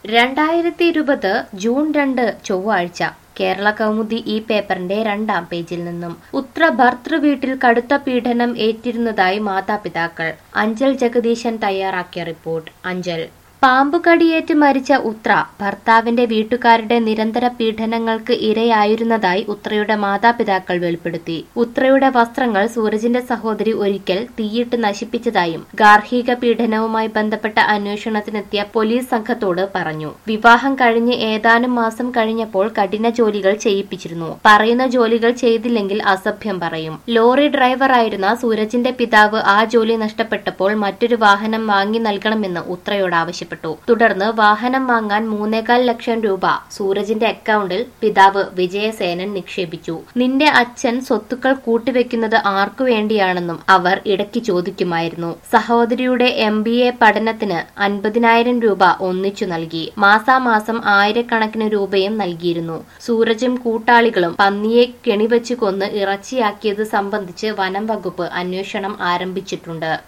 രണ്ടായിരത്തി ഇരുപത് ജൂൺ രണ്ട് ചൊവ്വാഴ്ച കേരള കൗമുദി ഈ പേപ്പറിന്റെ രണ്ടാം പേജിൽ നിന്നും ഉത്ര ഭർതൃ വീട്ടിൽ കടുത്ത പീഡനം ഏറ്റിരുന്നതായി മാതാപിതാക്കൾ അഞ്ചൽ ജഗദീശൻ തയ്യാറാക്കിയ റിപ്പോർട്ട് അഞ്ചൽ പാമ്പ് കടിയേറ്റ് മരിച്ച ഉത്ര ഭർത്താവിന്റെ വീട്ടുകാരുടെ നിരന്തര പീഡനങ്ങൾക്ക് ഇരയായിരുന്നതായി ഉത്രയുടെ മാതാപിതാക്കൾ വെളിപ്പെടുത്തി ഉത്രയുടെ വസ്ത്രങ്ങൾ സൂരജിന്റെ സഹോദരി ഒരിക്കൽ തീയിട്ട് നശിപ്പിച്ചതായും ഗാർഹിക പീഡനവുമായി ബന്ധപ്പെട്ട അന്വേഷണത്തിനെത്തിയ പോലീസ് സംഘത്തോട് പറഞ്ഞു വിവാഹം കഴിഞ്ഞ് ഏതാനും മാസം കഴിഞ്ഞപ്പോൾ കഠിന ജോലികൾ ചെയ്യിപ്പിച്ചിരുന്നു പറയുന്ന ജോലികൾ ചെയ്തില്ലെങ്കിൽ അസഭ്യം പറയും ലോറി ഡ്രൈവറായിരുന്ന സൂരജിന്റെ പിതാവ് ആ ജോലി നഷ്ടപ്പെട്ടപ്പോൾ മറ്റൊരു വാഹനം വാങ്ങി നൽകണമെന്ന് ഉത്രയോട് ആവശ്യപ്പെട്ടു തുടർന്ന് വാഹനം വാങ്ങാൻ മൂന്നേകാൽ ലക്ഷം രൂപ സൂരജിന്റെ അക്കൗണ്ടിൽ പിതാവ് വിജയസേനൻ നിക്ഷേപിച്ചു നിന്റെ അച്ഛൻ സ്വത്തുക്കൾ കൂട്ടിവെക്കുന്നത് ആർക്കു വേണ്ടിയാണെന്നും അവർ ഇടയ്ക്ക് ചോദിക്കുമായിരുന്നു സഹോദരിയുടെ എം ബി എ പഠനത്തിന് അൻപതിനായിരം രൂപ ഒന്നിച്ചു നൽകി മാസാമാസം ആയിരക്കണക്കിന് രൂപയും നൽകിയിരുന്നു സൂരജും കൂട്ടാളികളും പന്നിയെ കെണിവെച്ച് കൊന്ന് ഇറച്ചിയാക്കിയത് സംബന്ധിച്ച് വനം വകുപ്പ് അന്വേഷണം ആരംഭിച്ചിട്ടുണ്ട്